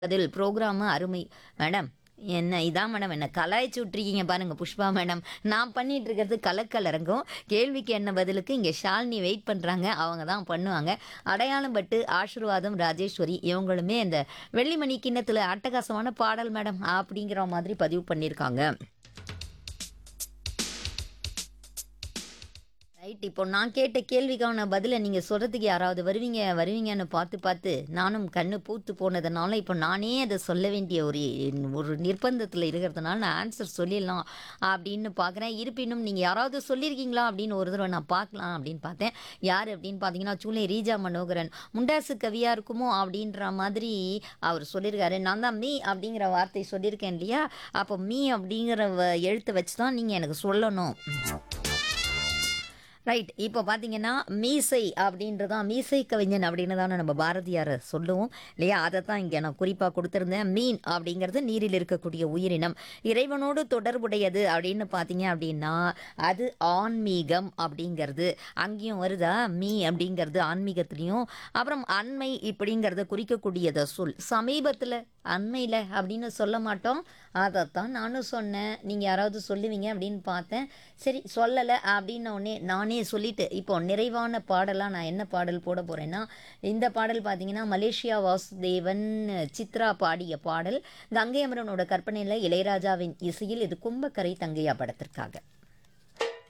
பதில் ப்ரோக்ராமு அருமை மேடம் என்ன இதான் மேடம் என்ன கலாய்ச்சி விட்ருக்கீங்க பாருங்க புஷ்பா மேடம் நான் பண்ணிட்டு இருக்கிறது கலக்கலரங்கம் கேள்விக்கு என்ன பதிலுக்கு இங்கே ஷாலினி வெயிட் பண்ணுறாங்க அவங்க தான் பண்ணுவாங்க அடையாளம் பட்டு ஆசீர்வாதம் ராஜேஸ்வரி இவங்களுமே இந்த வெள்ளிமணி கிண்ணத்தில் அட்டகாசமான பாடல் மேடம் அப்படிங்கிற மாதிரி பதிவு பண்ணியிருக்காங்க ரைட் இப்போ நான் கேட்ட கேள்விக்கான பதிலை நீங்கள் சொல்கிறதுக்கு யாராவது வருவீங்க வருவீங்கன்னு பார்த்து பார்த்து நானும் கண்ணு பூத்து போனதுனால இப்போ நானே அதை சொல்ல வேண்டிய ஒரு ஒரு நிர்பந்தத்தில் இருக்கிறதுனால நான் ஆன்சர் சொல்லிடலாம் அப்படின்னு பார்க்குறேன் இருப்பினும் நீங்கள் யாராவது சொல்லியிருக்கீங்களா அப்படின்னு ஒரு தடவை நான் பார்க்கலாம் அப்படின்னு பார்த்தேன் யார் அப்படின்னு பார்த்தீங்கன்னா சூளை ரீஜா மனோகரன் முண்டாசு கவியாக இருக்குமோ அப்படின்ற மாதிரி அவர் சொல்லியிருக்காரு நான் தான் மீ அப்படிங்கிற வார்த்தை சொல்லியிருக்கேன் இல்லையா அப்போ மீ அப்படிங்கிற வ- எழுத்தை வச்சு தான் நீங்கள் எனக்கு சொல்லணும் ரைட் இப்போ பார்த்தீங்கன்னா மீசை அப்படின்றதான் மீசை கவிஞன் அப்படின்னு தானே நம்ம பாரதியாரை சொல்லுவோம் இல்லையா அதை தான் இங்கே நான் குறிப்பாக கொடுத்துருந்தேன் மீன் அப்படிங்கிறது நீரில் இருக்கக்கூடிய உயிரினம் இறைவனோடு தொடர்புடையது அப்படின்னு பார்த்தீங்க அப்படின்னா அது ஆன்மீகம் அப்படிங்கிறது அங்கேயும் வருதா மீ அப்படிங்கிறது ஆன்மீகத்துலேயும் அப்புறம் அண்மை இப்படிங்கிறத குறிக்கக்கூடியத சொல் சமீபத்தில் அண்மையில் அப்படின்னு சொல்ல மாட்டோம் அதைத்தான் நானும் சொன்னேன் நீங்கள் யாராவது சொல்லுவீங்க அப்படின்னு பார்த்தேன் சரி சொல்லலை அப்படின்ன உடனே நானே சொல்லிட்டு இப்போ நிறைவான பாடலாக நான் என்ன பாடல் போட போகிறேன்னா இந்த பாடல் பார்த்தீங்கன்னா மலேசியா வாசுதேவன் சித்ரா பாடிய பாடல் கங்கை அமரனோட கற்பனையில் இளையராஜாவின் இசையில் இது கும்பக்கரை தங்கையா படத்திற்காக